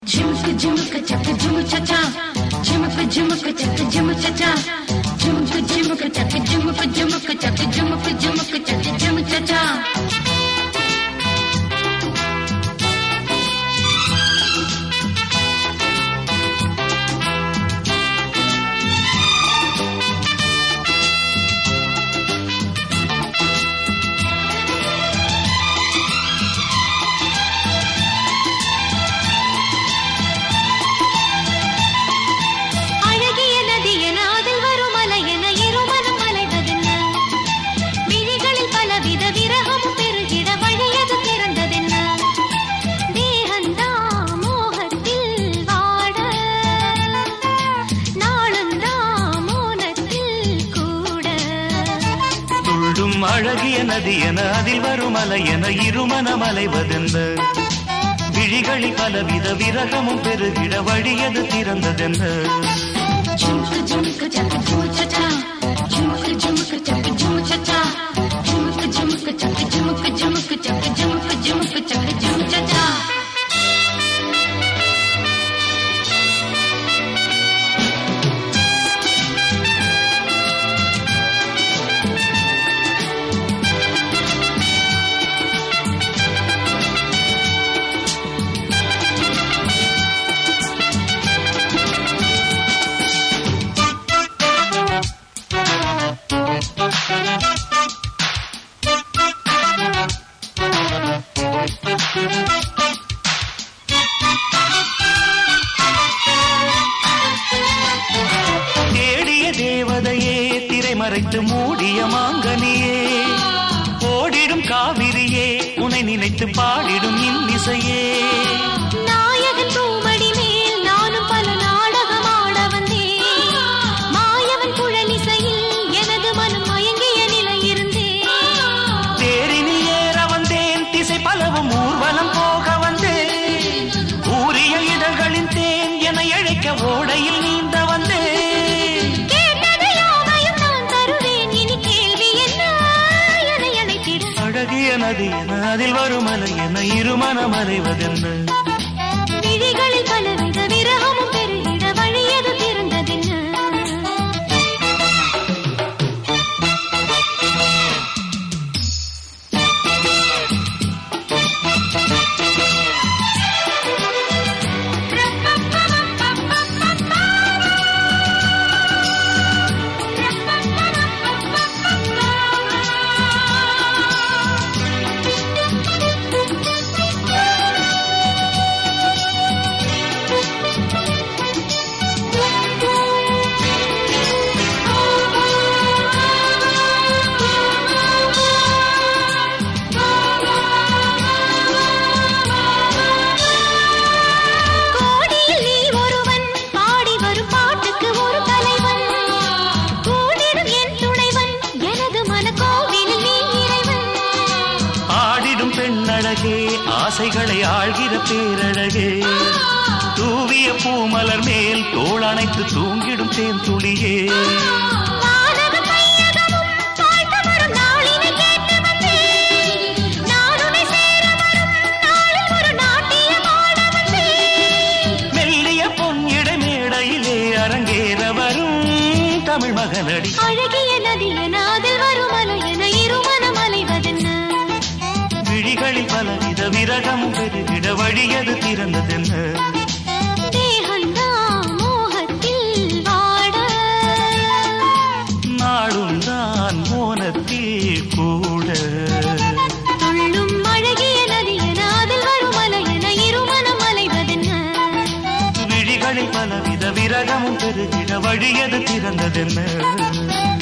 झुमक झुमक चक झुम चचा झुमक झुमक चक झुम चचा झुमक झुमक चक झुमक झुमक चक झुमक झुमक चक झुम चचा அழகிய நதி என அதில் வரும் அலை என இருமனம் அலைவதென்ன விழிகளில் பலவித விரகமும் பெருகிட வழியது திறந்ததென்ன தேகந்தா மோகத்தில் வாட நாளுந்தா மோனத்தில் கூட துள்ளும் அழகிய நதி என அதில் வரும் அலை என இருமனம் அலைவதென்ன விழிகளில் பலவித விரகமும் பெருகிட வழியது திறந்ததென்ன झुमक झुमक चक झुम चचा झुमक झुमक चक झुम चचा झुमक झुमक चक झुमक झुमक चक झुमक झुमक चक झुम चचा தேடிய தேவதையே திரைமறைத்து மூடிய மாங்கனியே ஓடிடும் காவிரியே உன்னை நினைத்து பாடிடும் இன்னிசையே நாயகன் பூமடி மேல் நானும் பல நாடகம் ஆட வந்தேன் மாயவன் குழலிசையில் எனது மனம் மயங்கிய நிலை இருந்தேன் தேரினில் ஏற வந்தேன் திசை பலவும் ஊர்வலம் போக வந்தேன் ஊரிய இதழ்களின் தேன் என அழைக்க ஓடையில் நீந்த வந்தேன் கேட்டது யாவையும் நான் தருவேன் இனி கேள்வி என்ன என்னை அணைத்திட அழகிய நதி என அதில் வரும் அலை என இருமனம் அலைவதென்ன விழிகளில் பலவித விரகமும் பெருகிட வழியது திறந்ததென்ன கோடியில் நீ ஒருவன் பாடி வரும் பாட்டுக்கு ஒரு தலைவன் கூடிடும் என் துணைவன் எனது மனக்கோவிலில் நீ இறைவன் ஆடிடும் பெண்ணழகே ஆசைகளை ஆழ்கிற பேரழகே தூவிய பூமலர் மேல் தோள் அணைத்து தூங்கிடும் தேன் துளியே வானகம் மையகமும் வாழ்த்து வரும் நாளினை கேட்டு வந்தேன் நான் உன்னை சேர வரும் நாளில் ஒரு நாட்டியம் ஆட வந்தேன் மெல்லிய பொன் இடை மேடையிலே அரங்கேற வரும் தமிழ் மகனடி அழகிய நதி என அதில் வரும் அலை என இருமனம் அலைவதென்ன விழிகளில் பலவித விரகம் பெருகிட வழியது திறந்ததென்ன தேகந்தா மோகத்தில் வாட நாளும் தான் மோனத்தில் கூட துள்ளும் அழகிய நதி என அதில் வரும் அலை என இருமனம் அலைவதென்ன விழிகளில் பலவித விரகமும் பெருகிட வழியது திறந்ததென்ன